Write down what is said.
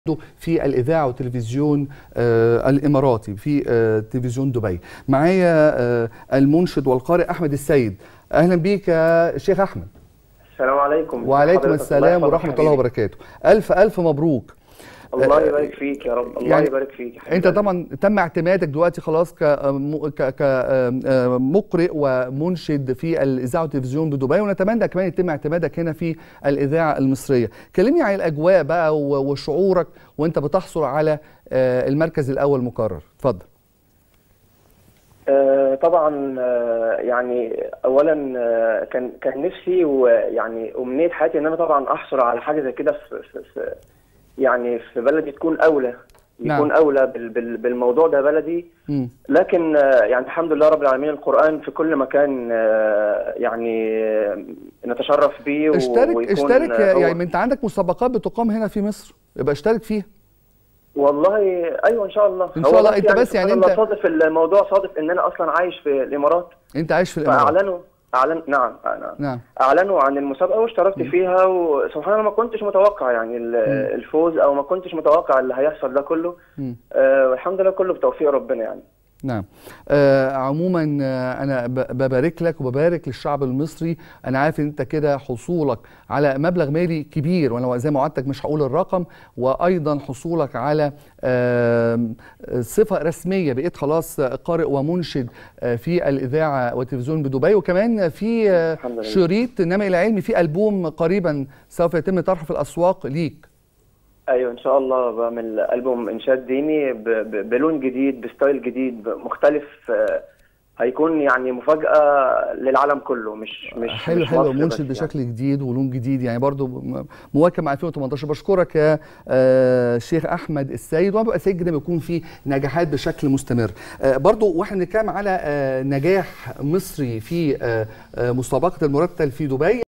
في الإذاعة والتلفزيون آه الإماراتي في آه تلفزيون دبي معايا آه المنشد والقارئ أحمد السيد أهلا بيك يا شيخ أحمد السلام عليكم وعليكم حضرتك. السلام الله ورحمة يحفظك الله حبيبي. وبركاته ألف ألف مبروك الله يبارك فيك يا رب الله يعني يبارك فيك حبيبي. انت طبعا تم اعتمادك دلوقتي خلاص كمقرئ ومنشد في الاذاعه والتلفزيون بدبي ونتمنى كمان يتم اعتمادك هنا في الاذاعه المصريه كلمني عن الاجواء بقى و- وشعورك وانت بتحصل على آه، المركز الاول مكرر اتفضل آه طبعا آه يعني اولا آه كان كان نفسي ويعني امنيه حياتي ان انا طبعا احصل على حاجه زي كده في, في, في يعني في بلدي تكون اولى نعم. يكون اولى بال بال بالموضوع ده بلدي مم. لكن آه، يعني الحمد لله رب العالمين القرآن في كل مكان آه، يعني آه، نتشرف بيه و- اشترك ويكون اشترك آه، هو- يعني انت عندك مسابقات بتقام هنا في مصر يبقى اشترك فيها والله ايوه ان شاء الله إن هو شاء الله، أنت بس يعني سبحان الله أنت- صادف الموضوع صادف ان انا اصلا عايش في الامارات انت عايش في الامارات فاعلنوا اعلن نعم نعم نعم اعلنوا عن المسابقه واشتركت فيها وسبحان الله ما كنتش متوقع يعني ال- الفوز او ما كنتش متوقع اللي هيحصل ده كله مم. آه والحمد لله كله بتوفيق ربنا يعني نعم آه عموما آه انا ب- ببارك لك وببارك للشعب المصري انا عارف ان انت كده حصولك على مبلغ مالي كبير وانا زي ما وعدتك مش هقول الرقم وايضا حصولك على آه صفه رسميه بقيت خلاص قارئ ومنشد آه في الاذاعه والتلفزيون بدبي وكمان في آه الحمد لله. شريط نمي العلمي في البوم قريبا سوف يتم طرحه في الاسواق ليك ايوه ان شاء الله بعمل البوم انشاد ديني ب- ب- بلون جديد بستايل جديد مختلف آه، هيكون يعني مفاجاه للعالم كله مش مش حلو مش حلو مصر منشد بس بشكل جديد ولون جديد يعني برضو م- مواكب مع 2018 بشكرك يا آه، شيخ احمد السيد وانا ببقى سعيد جدا بيكون في نجاحات بشكل مستمر آه، برضو واحنا بنتكلم على آه، نجاح مصري في آه، آه، مسابقه المرتل في دبي